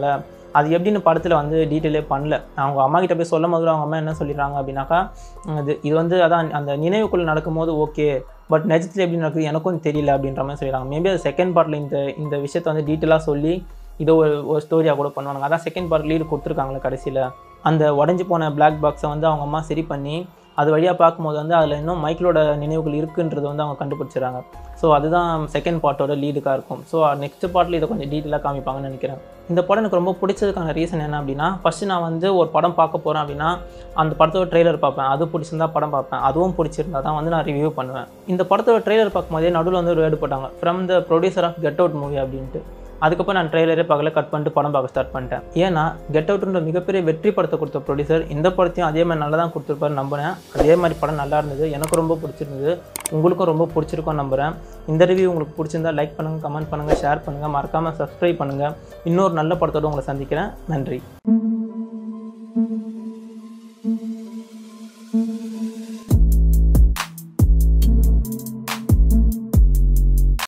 அது எப்படின்னு படத்தில் வந்து டீட்டெயிலே பண்ணல அவங்க அம்மா கிட்ட போய் சொல்லும் போது அவங்க அம்மா என்ன சொல்லிடுறாங்க அப்படின்னாக்கா இது இது வந்து அதான் அந்த நினைவுக்குள்ள நடக்கும்போது ஓகே பட் நிஜத்தில் எப்படி நடக்குது எனக்கும் தெரியல அப்படின்ற மாதிரி சொல்லிடுறாங்க மேபி அது செகண்ட் பார்ட்டில் இந்த இந்த விஷயத்தை வந்து டீட்டெயிலாக சொல்லி இதை ஒரு ஒரு ஸ்டோரியாக கூட பண்ணுவாங்க அதான் செகண்ட் பார்ட் லீடு கொடுத்துருக்காங்களே கடைசியில் அந்த உடஞ்சி போன பிளாக் பாக்ஸை வந்து அவங்க அம்மா சரி பண்ணி அது வழியாக பார்க்கும்போது வந்து அதில் இன்னும் மைக்கிளோட நினைவுகள் இருக்குன்றது வந்து அவங்க கண்டுபிடிச்சிடறாங்க ஸோ அதுதான் செகண்ட் பார்ட்டோட லீடுக்காக இருக்கும் ஸோ நெக்ஸ்ட் பார்ட்டில் இதை கொஞ்சம் டீட்டெயிலாக காமிப்பாங்கன்னு நினைக்கிறேன் இந்த படம் எனக்கு ரொம்ப பிடிச்சதுக்கான ரீசன் என்ன அப்படின்னா ஃபஸ்ட்டு நான் வந்து ஒரு படம் பார்க்க போகிறேன் அப்படின்னா அந்த படத்தோட ட்ரெய்லர் பார்ப்பேன் அது பிடிச்சிருந்தா படம் பார்ப்பேன் அதுவும் பிடிச்சிருந்தா தான் வந்து நான் ரிவ்யூ பண்ணுவேன் இந்த படத்தோட ட்ரெய்லர் பார்க்கும்போதே நடுவில் வந்து ஒரு வேர்டு போட்டாங்க from the producer of get out movie அப்படின்ட்டு அதுக்கப்புறம் நான் ட்ரெய்லரே பார்க்கல கட் பண்ணிட்டு படம் பார்க்க ஸ்டார்ட் பண்ணிட்டேன் ஏன்னா கெட் அவுட்ன்ற மிகப்பெரிய வெற்றி படத்தை கொடுத்த ப்ரொடியூசர் இந்த படத்தையும் அதே மாதிரி நல்லா தான் கொடுத்துருப்பாரு நம்பினேன் அதே மாதிரி படம் நல்லா இருந்தது எனக்கு ரொம்ப பிடிச்சிருந்தது உங்களுக்கும் ரொம்ப பிடிச்சிருக்கும் நம்புகிறேன் இந்த ரிவ்யூ உங்களுக்கு பிடிச்சிருந்தா லைக் பண்ணுங்கள் கமெண்ட் பண்ணுங்கள் ஷேர் பண்ணுங்கள் மறக்காமல் சப்ஸ்கிரைப் பண்ணுங்கள் இன்னொரு நல்ல படத்தோடு உங்களை சந்திக்கிறேன் நன்றி